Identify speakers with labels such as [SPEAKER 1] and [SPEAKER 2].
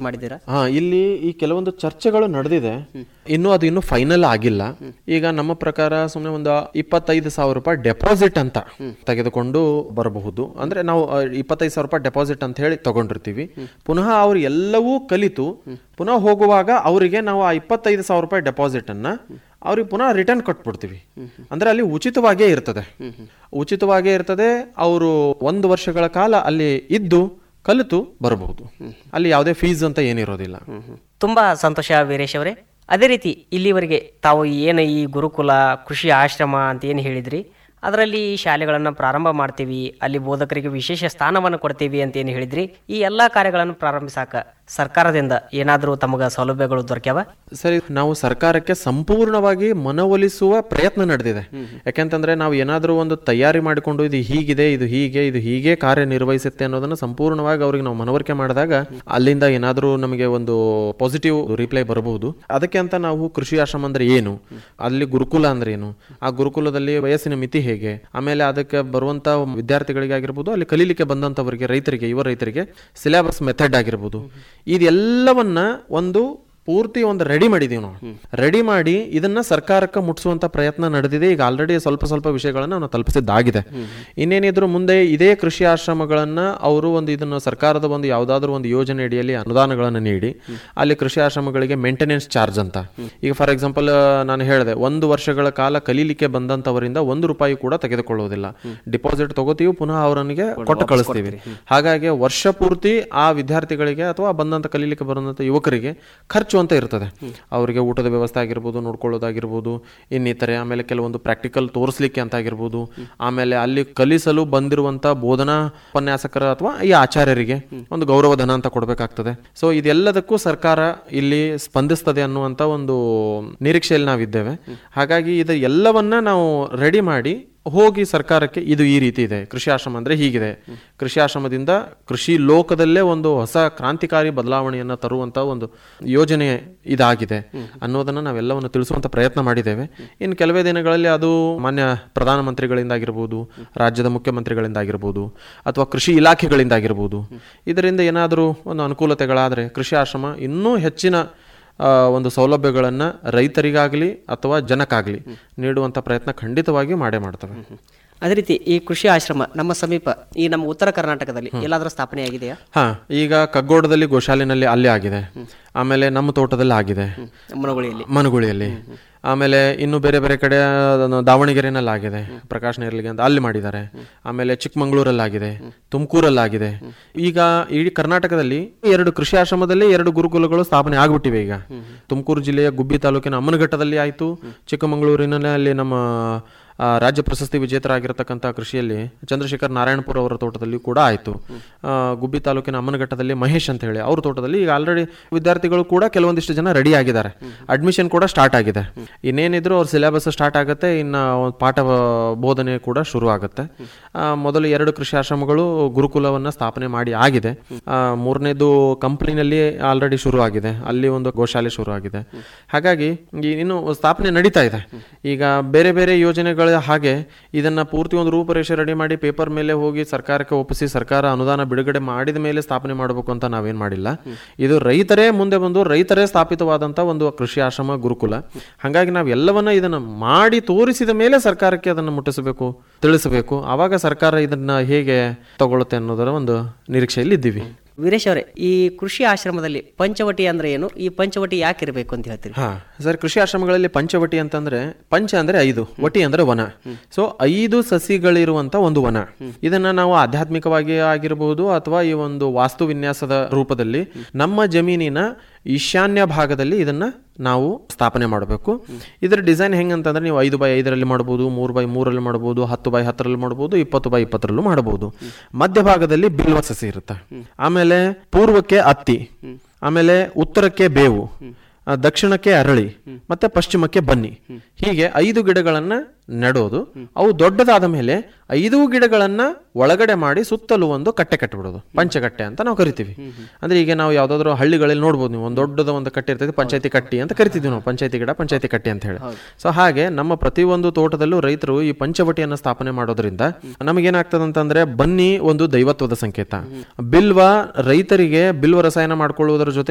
[SPEAKER 1] ಮಾಡಿದ್ದೀರಾ
[SPEAKER 2] ಹಾ ಇಲ್ಲಿ ಈ ಕೆಲವೊಂದು ಚರ್ಚೆಗಳು ನಡೆದಿದೆ ಇನ್ನು ಅದು ಇನ್ನು ಫೈನಲ್ ಆಗಿಲ್ಲ ಈಗ ನಮ್ಮ ಪ್ರಕಾರ ಸುಮ್ಮನೆ ಒಂದು ಇಪ್ಪತ್ತೈದು ಸಾವಿರ ರೂಪಾಯಿ ಡೆಪಾಸಿಟ್ ಅಂತ ತೆಗೆದುಕೊಂಡು ಬರಬಹುದು ಅಂದ್ರೆ ನಾವು ಆ, ಇಪ್ಪತ್ತೈದು ಸಾವಿರ ರೂಪಾಯಿ ಡೆಪಾಸಿಟ್ ಅಂತ ಹೇಳಿ ತಗೊಂಡಿರ್ತೀವಿ ಪುನಃ ಅವ್ರು ಎಲ್ಲವೂ ಕಲಿತು ಪುನಃ ಹೋಗುವಾಗ ಅವರಿಗೆ ನಾವು ಆ ಇಪ್ಪತ್ತೈದು ಸಾವಿರ ರೂಪಾಯಿ ಡೆಪಾಸಿಟ್ ಅನ್ನ ಅವ್ರಿಗೆ ಪುನಃ ರಿಟರ್ನ್ ಕೊಟ್ಬಿಡ್ತೀವಿ ಅಂದ್ರೆ ಅಲ್ಲಿ ಉಚಿತವಾಗೇ ಇರ್ತದೆ ಉಚಿತವಾಗೇ ಇರ್ತದೆ ಅವರು ಒಂದು ವರ್ಷಗಳ ಕಾಲ ಅಲ್ಲಿ ಇದ್ದು ಕಲಿತು ಬರಬಹುದು ಅಲ್ಲಿ ಯಾವುದೇ ಫೀಸ್ ಅಂತ ಏನಿರೋದಿಲ್ಲ
[SPEAKER 1] ತುಂಬಾ ಸಂತೋಷ ವೀರೇಶ್ ಅವರೇ ಅದೇ ರೀತಿ ಇಲ್ಲಿವರೆಗೆ ತಾವು ಏನು ಈ ಗುರುಕುಲ ಕೃಷಿ ಆಶ್ರಮ ಅಂತ ಏನು ಹೇಳಿದ್ರಿ ಅದರಲ್ಲಿ ಶಾಲೆಗಳನ್ನು ಪ್ರಾರಂಭ ಮಾಡ್ತೀವಿ ಅಲ್ಲಿ ಬೋಧಕರಿಗೆ ವಿಶೇಷ ಸ್ಥಾನವನ್ನು ಕೊಡ್ತೀವಿ ಅಂತ ಏನು ಹೇಳಿದ್ರಿ ಈ ಎಲ್ಲ ಕಾರ್ಯಗಳನ್ನು ಪ್ರಾರಂಭಿಸಾಕ ಸರ್ಕಾರದಿಂದ ಏನಾದರೂ ತಮಗೆ ಸೌಲಭ್ಯಗಳು ದೊರಕ್ಯಾವ
[SPEAKER 2] ಸರಿ ನಾವು ಸರ್ಕಾರಕ್ಕೆ ಸಂಪೂರ್ಣವಾಗಿ ಮನವೊಲಿಸುವ ಪ್ರಯತ್ನ ನಡೆದಿದೆ ಯಾಕೆಂತಂದ್ರೆ ನಾವು ಏನಾದರೂ ಒಂದು ತಯಾರಿ ಮಾಡಿಕೊಂಡು ಇದು ಹೀಗಿದೆ ಇದು ಹೀಗೆ ಇದು ಹೀಗೆ ಕಾರ್ಯನಿರ್ವಹಿಸುತ್ತೆ ಅನ್ನೋದನ್ನ ಸಂಪೂರ್ಣವಾಗಿ ಅವ್ರಿಗೆ ನಾವು ಮನವರಿಕೆ ಮಾಡಿದಾಗ ಅಲ್ಲಿಂದ ಏನಾದರೂ ನಮಗೆ ಒಂದು ಪಾಸಿಟಿವ್ ರಿಪ್ಲೈ ಬರಬಹುದು ಅದಕ್ಕೆ ಅಂತ ನಾವು ಕೃಷಿ ಆಶ್ರಮ ಅಂದ್ರೆ ಏನು ಅಲ್ಲಿ ಗುರುಕುಲ ಅಂದ್ರೆ ಏನು ಆ ಗುರುಕುಲದಲ್ಲಿ ವಯಸ್ಸಿನ ಮಿತಿ ಹೇಗೆ ಆಮೇಲೆ ಅದಕ್ಕೆ ಬರುವಂತ ವಿದ್ಯಾರ್ಥಿಗಳಿಗೆ ಆಗಿರ್ಬೋದು ಅಲ್ಲಿ ಕಲೀಲಿಕ್ಕೆ ಬಂದಂತವರಿಗೆ ರೈತರಿಗೆ ಯುವ ರೈತರಿಗೆ ಸಿಲೆಬಸ್ ಮೆಥಡ್ ಆಗಿರ್ಬೋದು ಇದೆಲ್ಲವನ್ನ ಒಂದು ಪೂರ್ತಿ ಒಂದು ರೆಡಿ ಮಾಡಿದೀವಿ ನಾವು ರೆಡಿ ಮಾಡಿ ಇದನ್ನ ಸರ್ಕಾರಕ್ಕೆ ಮುಟ್ಟಿಸುವಂತ ಪ್ರಯತ್ನ ನಡೆದಿದೆ ಈಗ ಆಲ್ರೆಡಿ ಸ್ವಲ್ಪ ಸ್ವಲ್ಪ ವಿಷಯಗಳನ್ನ ನಾವು ತಲುಪಿಸಿದ್ದಾಗಿದೆ ಇನ್ನೇನಿದ್ರು ಮುಂದೆ ಇದೇ ಕೃಷಿ ಆಶ್ರಮಗಳನ್ನ ಅವರು ಒಂದು ಇದನ್ನು ಸರ್ಕಾರದ ಒಂದು ಯಾವುದಾದ್ರೂ ಒಂದು ಯೋಜನೆ ಅಡಿಯಲ್ಲಿ ಅನುದಾನಗಳನ್ನು ನೀಡಿ ಅಲ್ಲಿ ಕೃಷಿ ಆಶ್ರಮಗಳಿಗೆ ಮೇಂಟೆನೆನ್ಸ್ ಚಾರ್ಜ್ ಅಂತ ಈಗ ಫಾರ್ ಎಕ್ಸಾಂಪಲ್ ನಾನು ಹೇಳಿದೆ ಒಂದು ವರ್ಷಗಳ ಕಾಲ ಕಲೀಲಿಕ್ಕೆ ಬಂದಂತವರಿಂದ ಒಂದು ರೂಪಾಯಿ ಕೂಡ ತೆಗೆದುಕೊಳ್ಳುವುದಿಲ್ಲ ಡಿಪಾಸಿಟ್ ತಗೋತೀವಿ ಪುನಃ ಅವರನಿಗೆ ಕೊಟ್ಟು ಕಳಿಸ್ತೀವಿ ಹಾಗಾಗಿ ವರ್ಷ ಪೂರ್ತಿ ಆ ವಿದ್ಯಾರ್ಥಿಗಳಿಗೆ ಅಥವಾ ಬಂದಂತ ಕಲೀಲಿಕ್ಕೆ ಬರುವಂತ ಯುವಕರಿಗೆ ಖರ್ಚು ಅಂತ ಇರ್ತದೆ ಅವರಿಗೆ ಊಟದ ವ್ಯವಸ್ಥೆ ಆಗಿರ್ಬೋದು ನೋಡ್ಕೊಳ್ಳೋದಾಗಿರ್ಬೋದು ಇನ್ನಿತರೆ ಆಮೇಲೆ ಕೆಲವೊಂದು ಪ್ರಾಕ್ಟಿಕಲ್ ತೋರಿಸ್ಲಿಕ್ಕೆ ಅಂತ ಆಗಿರ್ಬೋದು ಆಮೇಲೆ ಅಲ್ಲಿ ಕಲಿಸಲು ಬಂದಿರುವಂತ ಬೋಧನಾ ಉಪನ್ಯಾಸಕರ ಅಥವಾ ಈ ಆಚಾರ್ಯರಿಗೆ ಒಂದು ಗೌರವಧನ ಅಂತ ಕೊಡಬೇಕಾಗ್ತದೆ ಸೊ ಇದೆಲ್ಲದಕ್ಕೂ ಸರ್ಕಾರ ಇಲ್ಲಿ ಸ್ಪಂದಿಸ್ತದೆ ಅನ್ನುವಂತ ಒಂದು ನಿರೀಕ್ಷೆಯಲ್ಲಿ ನಾವಿದ್ದೇವೆ ಹಾಗಾಗಿ ಇದು ಎಲ್ಲವನ್ನ ನಾವು ರೆಡಿ ಮಾಡಿ ಹೋಗಿ ಸರ್ಕಾರಕ್ಕೆ ಇದು ಈ ರೀತಿ ಇದೆ ಕೃಷಿ ಆಶ್ರಮ ಅಂದ್ರೆ ಹೀಗಿದೆ ಕೃಷಿ ಆಶ್ರಮದಿಂದ ಕೃಷಿ ಲೋಕದಲ್ಲೇ ಒಂದು ಹೊಸ ಕ್ರಾಂತಿಕಾರಿ ಬದಲಾವಣೆಯನ್ನ ತರುವಂತ ಒಂದು ಯೋಜನೆ ಇದಾಗಿದೆ ಅನ್ನೋದನ್ನ ನಾವೆಲ್ಲವನ್ನು ತಿಳಿಸುವಂತ ಪ್ರಯತ್ನ ಮಾಡಿದ್ದೇವೆ ಇನ್ನು ಕೆಲವೇ ದಿನಗಳಲ್ಲಿ ಅದು ಮಾನ್ಯ ಪ್ರಧಾನಮಂತ್ರಿಗಳಿಂದ ಆಗಿರ್ಬೋದು ರಾಜ್ಯದ ಮುಖ್ಯಮಂತ್ರಿಗಳಿಂದ ಆಗಿರ್ಬೋದು ಅಥವಾ ಕೃಷಿ ಇಲಾಖೆಗಳಿಂದ ಆಗಿರ್ಬೋದು ಇದರಿಂದ ಏನಾದರೂ ಒಂದು ಅನುಕೂಲತೆಗಳಾದರೆ ಕೃಷಿ ಆಶ್ರಮ ಇನ್ನೂ ಹೆಚ್ಚಿನ ಆ, ಒಂದು ಸೌಲಭ್ಯಗಳನ್ನು ರೈತರಿಗಾಗಲಿ ಅಥವಾ ಜನಕ್ಕಾಗಲಿ ನೀಡುವಂಥ ಪ್ರಯತ್ನ ಖಂಡಿತವಾಗಿಯೂ ಮಾಡೇ ಮಾಡ್ತವೆ
[SPEAKER 1] ಅದೇ ರೀತಿ ಈ ಕೃಷಿ ಆಶ್ರಮ ನಮ್ಮ ಸಮೀಪ ಈ ನಮ್ಮ ಉತ್ತರ ಕರ್ನಾಟಕದಲ್ಲಿ ಎಲ್ಲಾದರೂ ಸ್ಥಾಪನೆ ಆಗಿದೆಯಾ
[SPEAKER 2] ಹಾ ಈಗ ಕಗ್ಗೋಡದಲ್ಲಿ ಗೋಶಾಲೆನಲ್ಲಿ ಅಲ್ಲಿ ಆಗಿದೆ ಆಮೇಲೆ ನಮ್ಮ ತೋಟದಲ್ಲಿ ಆಗಿದೆ
[SPEAKER 1] ಮನಗುಳಿಯಲ್ಲಿ
[SPEAKER 2] ಮನಗುಳಿಯಲ್ಲಿ ಆಮೇಲೆ ಇನ್ನು ಬೇರೆ ಬೇರೆ ಕಡೆ ಅದನ್ನು ದಾವಣಗೆರೆನಲ್ಲಿ ಆಗಿದೆ ಪ್ರಕಾಶ್ ನೇರ್ಲಿಗೆ ಅಂತ ಅಲ್ಲಿ ಮಾಡಿದ್ದಾರೆ ಆಮೇಲೆ ಚಿಕ್ಕಮಂಗ್ಳೂರಲ್ಲಿ ಆಗಿದೆ ತುಮಕೂರಲ್ಲಿ ಆಗಿದೆ ಈಗ ಇಡೀ ಕರ್ನಾಟಕದಲ್ಲಿ ಎರಡು ಕೃಷಿ ಆಶ್ರಮದಲ್ಲಿ ಎರಡು ಗುರುಕುಲಗಳು ಸ್ಥಾಪನೆ ಆಗ್ಬಿಟ್ಟಿವೆ ಈಗ ತುಮಕೂರು ಜಿಲ್ಲೆಯ ಗುಬ್ಬಿ ತಾಲೂಕಿನ ಅಮ್ಮನಘಟ್ಟದಲ್ಲಿ ಆಯಿತು ಚಿಕ್ಕಮಗಳೂರಿನಲ್ಲಿ ಅಲ್ಲಿ ನಮ್ಮ ಆ, ರಾಜ್ಯ ಪ್ರಶಸ್ತಿ ವಿಜೇತರಾಗಿರತಕ್ಕಂಥ ಕೃಷಿಯಲ್ಲಿ ಚಂದ್ರಶೇಖರ್ ನಾರಾಯಣಪುರ ಅವರ ತೋಟದಲ್ಲಿ ಕೂಡ ಆಯಿತು ಗುಬ್ಬಿ ತಾಲೂಕಿನ ಅಮ್ಮನಘಟ್ಟದಲ್ಲಿ ಮಹೇಶ್ ಅಂತ ಹೇಳಿ ಅವ್ರ ತೋಟದಲ್ಲಿ ಈಗ ಆಲ್ರೆಡಿ ವಿದ್ಯಾರ್ಥಿಗಳು ಕೂಡ ಕೆಲವೊಂದಿಷ್ಟು ಜನ ರೆಡಿ ಆಗಿದ್ದಾರೆ ಅಡ್ಮಿಷನ್ ಕೂಡ ಸ್ಟಾರ್ಟ್ ಆಗಿದೆ ಇನ್ನೇನಿದ್ರು ಅವ್ರ ಸಿಲೆಬಸ್ ಸ್ಟಾರ್ಟ್ ಆಗುತ್ತೆ ಇನ್ನು ಒಂದ್ ಪಾಠ ಆ, ಬೋಧನೆ ಕೂಡ ಶುರು ಆಗುತ್ತೆ ಆ, ಮೊದಲು ಎರಡು ಕೃಷಿ ಆಶ್ರಮಗಳು ಗುರುಕುಲವನ್ನು ಸ್ಥಾಪನೆ ಮಾಡಿ ಆಗಿದೆ ಆ, ಮೂರನೇದು ಕಂಪ್ನಿನಲ್ಲಿ ಆಲ್ರೆಡಿ ಶುರು ಆಗಿದೆ ಅಲ್ಲಿ ಒಂದು ಗೋಶಾಲೆ ಶುರು ಆಗಿದೆ ಹಾಗಾಗಿ ಈ ಇನ್ನು ಸ್ಥಾಪನೆ ನಡೀತಾ ಇದೆ ಈಗ ಬೇರೆ ಬೇರೆ ಯೋಜನೆಗಳ ಹಾಗೆ ಇದನ್ನ ಪೂರ್ತಿ ಒಂದು ರೂಪರೇಷೆ ರೆಡಿ ಮಾಡಿ ಪೇಪರ್ ಮೇಲೆ ಹೋಗಿ ಸರ್ಕಾರಕ್ಕೆ ಒಪ್ಪಿಸಿ ಸರ್ಕಾರ ಅನುದಾನ ಬಿಡುಗಡೆ ಮಾಡಿದ ಮೇಲೆ ಸ್ಥಾಪನೆ ಮಾಡಬೇಕು ಅಂತ ನಾವೇನ್ ಮಾಡಿಲ್ಲ ಇದು ರೈತರೇ ಮುಂದೆ ಬಂದು ರೈತರೇ ಸ್ಥಾಪಿತವಾದಂತ ಒಂದು ಕೃಷಿ ಆಶ್ರಮ ಗುರುಕುಲ ಹಾಗಾಗಿ ನಾವು ಎಲ್ಲವನ್ನ ಇದನ್ನ ಮಾಡಿ ತೋರಿಸಿದ ಮೇಲೆ ಸರ್ಕಾರಕ್ಕೆ ಅದನ್ನು ಮುಟ್ಟಿಸಬೇಕು ತಿಳಿಸಬೇಕು ಆವಾಗ ಸರ್ಕಾರ ಇದನ್ನ ಹೇಗೆ ತಗೊಳುತ್ತೆ ಅನ್ನೋದರ ಒಂದು ನಿರೀಕ್ಷೆಯಲ್ಲಿ ಇದ್ದೀವಿ
[SPEAKER 1] ವೀರೇಶ್ ಅವರೇ ಈ ಕೃಷಿ ಆಶ್ರಮದಲ್ಲಿ ಪಂಚವಟಿ ಅಂದ್ರೆ ಏನು ಈ ಪಂಚವಟಿ ಯಾಕೆ ಇರಬೇಕು ಅಂತ ಹೇಳ್ತೀರಿ
[SPEAKER 2] ಹಾ ಸರ್ ಕೃಷಿ ಆಶ್ರಮಗಳಲ್ಲಿ ಪಂಚವಟಿ ಅಂತಂದ್ರೆ ಪಂಚ ಅಂದ್ರೆ ಐದು ವಟಿ ಅಂದ್ರೆ ವನ ಸೊ ಐದು ಸಸಿಗಳಿರುವಂತ ಒಂದು ವನ ಇದನ್ನ ನಾವು ಆಧ್ಯಾತ್ಮಿಕವಾಗಿ ಆಗಿರಬಹುದು ಅಥವಾ ಈ ಒಂದು ವಾಸ್ತು ವಿನ್ಯಾಸದ ರೂಪದಲ್ಲಿ ನಮ್ಮ ಜಮೀನಿನ ಈಶಾನ್ಯ ಭಾಗದಲ್ಲಿ ಇದನ್ನ ನಾವು ಸ್ಥಾಪನೆ ಮಾಡಬೇಕು ಇದರ ಡಿಸೈನ್ ಹೆಂಗಂತಂದ್ರೆ ನೀವು ಐದು ಬೈ ಐದರಲ್ಲಿ ಮಾಡ್ಬೋದು ಮೂರು ಬೈ ಮೂರಲ್ಲಿ ಮಾಡ್ಬೋದು ಹತ್ತು ಬೈ ಹತ್ತರಲ್ಲಿ ಮಾಡ್ಬೋದು ಇಪ್ಪತ್ತು ಬೈ ಇಪ್ಪತ್ತರಲ್ಲೂ ಮಾಡಬಹುದು ಮಧ್ಯಭಾಗದಲ್ಲಿ ಬಿಲ್ವ ಸಸಿ ಇರುತ್ತೆ ಆಮೇಲೆ ಪೂರ್ವಕ್ಕೆ ಅತ್ತಿ ಆಮೇಲೆ ಉತ್ತರಕ್ಕೆ ಬೇವು ಆ, ದಕ್ಷಿಣಕ್ಕೆ ಅರಳಿ ಮತ್ತೆ ಪಶ್ಚಿಮಕ್ಕೆ ಬನ್ನಿ ಹೀಗೆ ಐದು ಗಿಡಗಳನ್ನ ನೆಡೋದು ಅವು ದೊಡ್ಡದಾದ ಮೇಲೆ ಐದು ಗಿಡಗಳನ್ನ ಒಳಗಡೆ ಮಾಡಿ ಸುತ್ತಲೂ ಒಂದು ಕಟ್ಟೆ ಕಟ್ಟಿಬಿಡೋದು ಪಂಚಕಟ್ಟೆ ಅಂತ ನಾವು ಕರಿತೀವಿ ಅಂದ್ರೆ ಈಗ ನಾವು ಯಾವ್ದಾದ್ರು ಹಳ್ಳಿಗಳಲ್ಲಿ ನೋಡ್ಬೋದು ನೀವು ಒಂದು ದೊಡ್ಡದ ಒಂದು ಕಟ್ಟೆ ಇರ್ತೈತೆ ಪಂಚಾಯತಿ ಕಟ್ಟಿ ಅಂತ ಕರಿತಿದ್ವಿ ನಾವು ಪಂಚಾಯತಿ ಗಿಡ ಪಂಚಾಯತಿ ಕಟ್ಟಿ ಅಂತ ಹೇಳಿ ಸೊ ಹಾಗೆ ನಮ್ಮ ಪ್ರತಿಯೊಂದು ತೋಟದಲ್ಲೂ ರೈತರು ಈ ಪಂಚವಟಿಯನ್ನ ಸ್ಥಾಪನೆ ಮಾಡೋದ್ರಿಂದ ನಮಗೇನಾಗ್ತದೆ ಅಂತಂದ್ರೆ ಬನ್ನಿ ಒಂದು ದೈವತ್ವದ ಸಂಕೇತ ಬಿಲ್ವ ರೈತರಿಗೆ ಬಿಲ್ವ ರಸಾಯನ ಮಾಡ್ಕೊಳ್ಳುವುದರ ಜೊತೆ